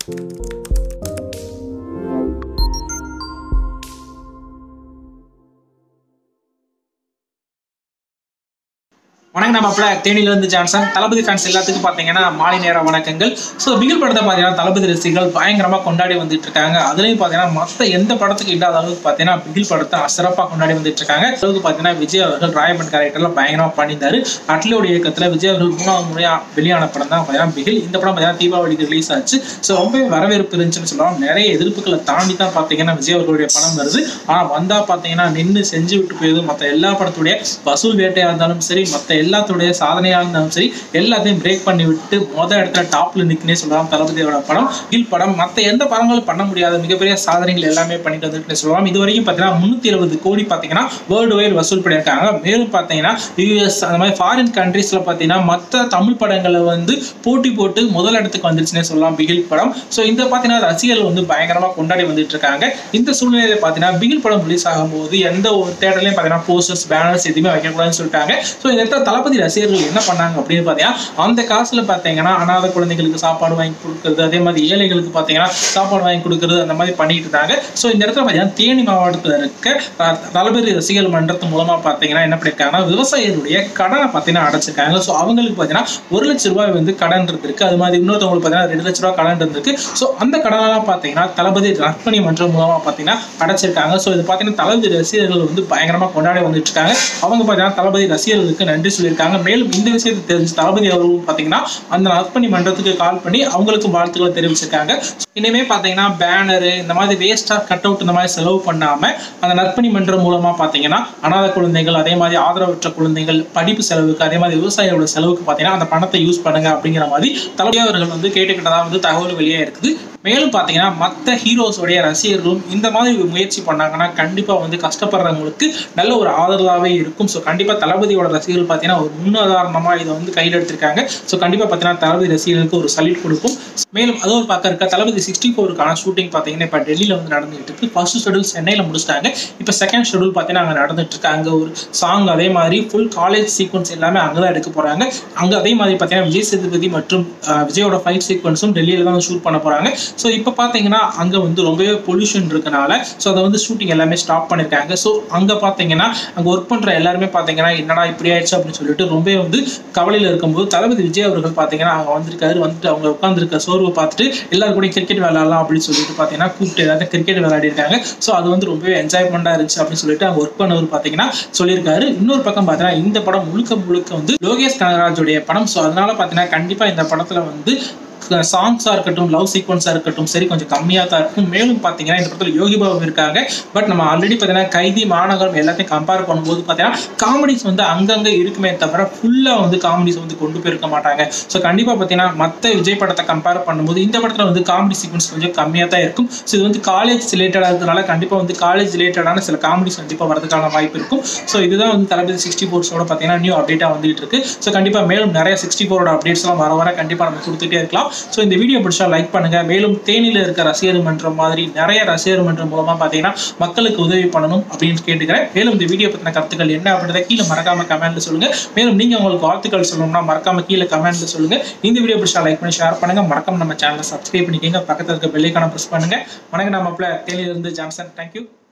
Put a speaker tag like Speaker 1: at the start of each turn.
Speaker 1: வணக்கம் நம்ம அப்பல தேனியில இருந்து ஜான்சன் தளபதி ஃபேன்ஸ் எல்லாத்துக்கும் பாத்தீங்கன்னா மாலை நேர வணக்கங்கள் ஸோ பிகில் படத்தை பார்த்தீங்கன்னா தளபதி ரசிகர்கள் பயங்கரமா கொண்டாடி வந்துட்டு இருக்காங்க அதுலயும் பாத்தீங்கன்னா மத்த எந்த படத்துக்கு இல்லாத அளவுக்கு பாத்தீங்கன்னா பிகில் படத்தை சிறப்பா கொண்டாடி வந்துட்டு இருக்காங்க அளவுக்கு பாத்தீங்கன்னா விஜய் அவர்கள் ராயபன் கேரக்டர்ல பயங்கரமா பண்ணியிருந்தாரு அட்லியோட இயக்கத்துல விஜய் அவர்கள் மூணாவது முறையா வெளியான படம் தான் பாத்தீங்கன்னா பிகில் இந்த படம் பாத்தீங்கன்னா தீபாவளிக்கு ரிலீஸ் ஆச்சு ஸோ ரொம்பவே வரவேற்பு இருந்துச்சுன்னு சொல்லலாம் நிறைய எதிர்ப்புகளை தாண்டி தான் பாத்தீங்கன்னா விஜய் அவர்களுடைய படம் வருது ஆனா வந்தா பாத்தீங்கன்னா நின்று செஞ்சு விட்டு போயது மத்த எல்லா படத்துடைய வசூல் வேட்டையா இருந்தாலும் சரி மத்த எல்லாத்துடைய சாதனையா இருந்தாலும் சரி எல்லாத்தையும் பிரேக் பண்ணி விட்டு மொத இடத்துல டாப்ல நிற்குனே சொல்லலாம் தளபதியோட படம் கீழ் படம் மத்த எந்த படங்களும் பண்ண முடியாத மிகப்பெரிய சாதனைகள் எல்லாமே பண்ணிட்டு வந்துட்டு சொல்லலாம் இது வரைக்கும் பார்த்தீங்கன்னா முன்னூத்தி எழுபது கோடி பார்த்தீங்கன்னா வேர்ல்டு வைட் வசூல் பண்ணியிருக்காங்க மேலும் பார்த்தீங்கன்னா யூஎஸ் அந்த மாதிரி ஃபாரின் கண்ட்ரீஸ்ல பார்த்தீங்கன்னா மற்ற தமிழ் படங்களை வந்து போட்டி போட்டு முதல் இடத்துக்கு வந்துருச்சுன்னே சொல்லலாம் பிகில் படம் ஸோ இந்த பார்த்தீங்கன்னா ரசிகர்கள் வந்து பயங்கரமா கொண்டாடி வந்துட்டு இருக்காங்க இந்த சூழ்நிலையில பார்த்தீங்கன்னா பிகில் படம் ரிலீஸ் ஆகும்போது எந்த ஒரு தேட்டர்லையும் பார்த்தீங்கன்னா போஸ்டர்ஸ் பேனர்ஸ் எதுவுமே வைக்கக்கூடாதுன்னு சொல்லிட்டாங்க ஸோ இந்த இடத்துல தளபதி ரசிகர்கள் என்ன பண்ணாங்க அப்படின்னு பார்த்தீங்கன்னா அந்த காசுல பார்த்தீங்கன்னா அனாதை குழந்தைகளுக்கு சாப்பாடு வாங்கி கொடுக்கறது அதே மாதிரி ஏழைகளுக்கு பார்த்தீங்கன்னா சாப்பாடு வாங்கி கொடுக்கறது அந்த மாதிரி பண்ணிட்டு இருந்தாங்க ஸோ இந்த இடத்துல பார்த்தீங்கன்னா தேனி மாவட்டத்தில் இருக்க அஹ், தளபதி ரசிகர்கள் மன்றத்து மூலமா பார்த்தீங்கன்னா என்ன பண்ணியிருக்காங்கன்னா விவசாயிகளுடைய கடனை பார்த்தீங்கன்னா அடைச்சிருக்காங்க ஸோ அவங்களுக்கு பார்த்தீங்கன்னா ஒரு லட்ச ரூபாய் வந்து கடன் இருந்திருக்கு அது மாதிரி இன்னொருத்தவங்களுக்கு பார்த்தீங்கன்னா ரெண்டு லட்ச ரூபாய் கடன் இருந்திருக்கு ஸோ அந்த கடனெல்லாம் பார்த்தீங்கன்னா தளபதி ரத்மணி மன்றம் மூலமா பார்த்தீங்கன்னா அடைச்சிருக்காங்க ஸோ இது பார்த்தீங்கன்னா தளபதி ரசிகர்கள் வந்து பயங்கரமா கொண்டாடி வந்துட்டு இருக்காங்க அவங்க பார்த்தீங்கன்னா தளபதி ரசிகர்களுக்கு நன்றி சொல்லியிருக்காங்க மேலும் இந்த விஷயத்தை தெரிஞ்சு தளபதி அவர்களும் பார்த்தீங்கன்னா அந்த நற்பணி மன்றத்துக்கு கால் பண்ணி அவங்களுக்கும் வாழ்த்துக்களை தெரிவிச்சிருக்காங்க இனிமே பார்த்தீங்கன்னா பேனரு இந்த மாதிரி வேஸ்டாக கட் அவுட் இந்த மாதிரி செலவு பண்ணாம அந்த நற்பணி மன்றம் மூலமா பார்த்தீங்கன்னா அனாதை குழந்தைகள் அதே மாதிரி ஆதரவற்ற குழந்தைகள் படிப்பு செலவுக்கு அதே மாதிரி விவசாயியோட செலவுக்கு பார்த்தீங்கன்னா அந்த பணத்தை யூஸ் பண்ணுங்க அப்படிங்கிற மாதிரி தளபதி அவர்கள் வந்து கேட்டுக்கிட்டதா வந்து தகவல் வெளியே இருக்குது மேலும் பார்த்தீங்கன்னா மற்ற ஹீரோஸோடைய ரசிகர்களும் இந்த மாதிரி ஒரு முயற்சி பண்ணாங்கன்னா கண்டிப்பாக வந்து கஷ்டப்படுறவங்களுக்கு நல்ல ஒரு ஆதரவாகவே இருக்கும் ஸோ கண்டிப்பாக தளபதியோட ரசிகர்கள் பார்த்தீங்கன்னா ஒரு முன்னுதாரணமாக இதை வந்து கையில் எடுத்திருக்காங்க ஸோ கண்டிப்பாக பார்த்தீங்கன்னா தளபதி ரசிகர்களுக்கு ஒரு சல்யூட் கொடுக்கும் மேலும் அது ஒரு பக்கம் இருக்க தளபதி சிக்ஸ்டி ஃபோருக்கான ஷூட்டிங் பார்த்தீங்கன்னா இப்போ டெல்லியில் வந்து நடந்துகிட்டு இருக்கு ஃபர்ஸ்ட் ஷெடியூல் சென்னையில் முடிச்சிட்டாங்க இப்போ செகண்ட் ஷெடியூல் பார்த்தீங்கன்னா அங்கே நடந்துட்டு இருக்கு அங்கே ஒரு சாங் அதே மாதிரி ஃபுல் காலேஜ் சீக்வன்ஸ் எல்லாமே அங்கே தான் எடுக்க போகிறாங்க அங்கே அதே மாதிரி பார்த்தீங்கன்னா விஜய் சேதுபதி மற்றும் அஹ், விஜயோட ஃபைட் சீக்வன்ஸும் டெல்லியில் தான் ஷூட் பண்ண போகிறாங்க ஸோ இப்போ பார்த்தீங்கன்னா அங்கே வந்து ரொம்பவே பொல்யூஷன் இருக்கனால ஸோ அதை வந்து ஷூட்டிங் எல்லாமே ஸ்டாப் பண்ணியிருக்காங்க ஸோ அங்கே பார்த்தீங்கன்னா அங்கே ஒர்க் பண்ணுற எல்லாருமே பார்த்தீங்கன்னா என்னடா இப்படி ஆயிடுச்சு அப்படின்னு சொல்லிட்டு ரொம்பவே வந்து கவலையில் இருக்கும்போது தளபதி விஜய் அவர்கள் பார்த்தீங்கன்னா அங்கே வந்திருக்காரு வந்துட்டு அவங்க உட்காந்துருக்க சோர்வை பார்த்துட்டு எல்லாரும் கூட கிரிக்கெட் விளையாடலாம் அப்படின்னு சொல்லிட்டு பார்த்தீங்கன்னா கூப்பிட்டு ஏதாவது கிரிக்கெட் விளையாடி இருக்காங்க ஸோ அது வந்து ரொம்பவே என்ஜாய்மெண்ட்டாக இருந்துச்சு அப்படின்னு சொல்லிட்டு அங்கே ஒர்க் பண்ணவர் பார்த்தீங்கன்னா சொல்லியிருக்காரு இன்னொரு பக்கம் பார்த்தீங்கன்னா இந்த படம் முழுக்க முழுக்க வந்து லோகேஷ் கனகராஜுடைய படம் ஸோ அதனால பார்த்தீங்கன்னா கண்டிப்பாக இந்த படத்தில் வந்து சாங்ஸாக இருக்கட்டும் லவ் சீக்வன்ஸாக இருக்கட்டும் சரி கொஞ்சம் கம்மியாக தான் இருக்கும் மேலும் பார்த்தீங்கன்னா இந்த படத்தில் யோகி பாபு இருக்காங்க பட் நம்ம ஆல்ரெடி பார்த்தீங்கன்னா கைதி மாநகரம் எல்லாத்தையும் கம்பேர் பண்ணும்போது பார்த்தீங்கன்னா காமெடிஸ் வந்து அங்கங்கே இருக்குமே தவிர ஃபுல்லாக வந்து காமெடிஸ் வந்து கொண்டு போயிருக்க மாட்டாங்க ஸோ கண்டிப்பாக பார்த்தீங்கன்னா மற்ற விஜய் படத்தை கம்பேர் பண்ணும்போது இந்த படத்தில் வந்து காமெடி சீக்வன்ஸ் கொஞ்சம் கம்மியாக தான் இருக்கும் ஸோ இது வந்து காலேஜ் ரிலேட்டடாக இருக்கிறதுனால கண்டிப்பாக வந்து காலேஜ் ரிலேட்டடான சில காமெடிஸ் கண்டிப்பாக வரதுக்கான வாய்ப்பு இருக்கும் ஸோ இதுதான் வந்து தளபதி சிக்ஸ்டி ஃபோர்ஸோட பார்த்தீங்கன்னா நியூ அப்டேட்டாக வந்துட்டு இருக்கு ஸோ கண்டிப்பாக மேலும் நிறைய சிக்ஸ்டி ஃபோரோட அப்டேட்ஸ்லாம் வர வர கண்டிப்பாக நம்ம கொடுத்துட்டே இருக்கலாம் ஸோ இந்த வீடியோ பிடிச்சா லைக் பண்ணுங்க மேலும் தேனியில் இருக்க ரசிகர் மன்றம் மாதிரி நிறைய ரசிகர் மன்றம் மூலமாக பார்த்தீங்கன்னா மக்களுக்கு உதவி பண்ணணும் அப்படின்னு கேட்டுக்கிறேன் மேலும் இந்த வீடியோ பற்றின கருத்துக்கள் என்ன அப்படின்றத கீழே மறக்காம கமெண்ட்ல சொல்லுங்க மேலும் நீங்க உங்களுக்கு வாழ்த்துக்கள் சொல்லணும்னா மறக்காம கீழே கமெண்ட்ல சொல்லுங்க இந்த வீடியோ பிடிச்சா லைக் பண்ணி ஷேர் பண்ணுங்க மறக்காம நம்ம சேனலை சப்ஸ்கிரைப் பண்ணிக்கோங்க பக்கத்தில் இருக்க பெல்லைக்கான ப்ரெஸ் பண்ணுங்க வணக்கம் நம்ம தேனியிலிருந்து ஜான்சன் தேங்க்யூ